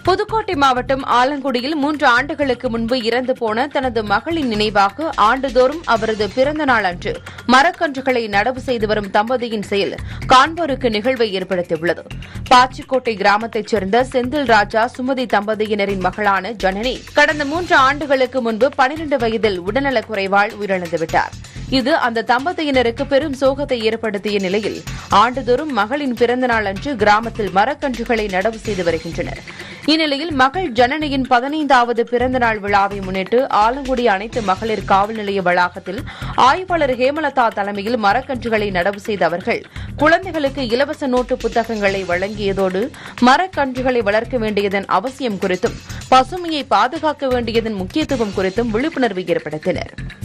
புதுக்கோட்டை மாவட்டம் ஆலங்குடியில் மூன்று ஆண்டுகளுக்கு முன்பு இறந்து போன தனது மகளின் நினைவாக ஆண்டுதோறும் அவரது பிறந்த நாள் அன்று மரக்கன்றுகளை நடவு செய்து வரும் தம்பதியின் செயல் காண்போருக்கு நிகழ்வை ஏற்படுத்தியுள்ளது பாச்சிக்கோட்டை கிராமத்தைச் சேர்ந்த செந்தில் ராஜா சுமதி தம்பதியினரின் மகளான ஜனனி கடந்த மூன்று ஆண்டுகளுக்கு முன்பு பனிரண்டு வயதில் உடல்நலக் குறைவால் உயிரிழந்துவிட்டார் இது அந்த தம்பதியினருக்கு பெரும் சோகத்தை ஏற்படுத்திய நிலையில் ஆண்டுதோறும் மகளின் பிறந்தநாள் அன்று கிராமத்தில் மரக்கன்றுகளை நடவு செய்து வருகின்றனர் இந்நிலையில் மகள் ஜனனியின் பதினைந்தாவது பிறந்தநாள் விழாவை முன்னிட்டு ஆலங்குடி அனைத்து மகளிர் காவல் நிலைய வளாகத்தில் ஆய்வாளர் ஹேமலதா தலைமையில் மரக்கன்றுகளை நடவு செய்த அவர்கள் குழந்தைகளுக்கு இலவச நோட்டு புத்தகங்களை வழங்கியதோடு மரக்கன்றுகளை வளர்க்க வேண்டியதன் அவசியம் குறித்தும் பசுமையை பாதுகாக்க வேண்டியதன் முக்கியத்துவம் குறித்தும் விழிப்புணர்வு ஏற்படுத்தினர்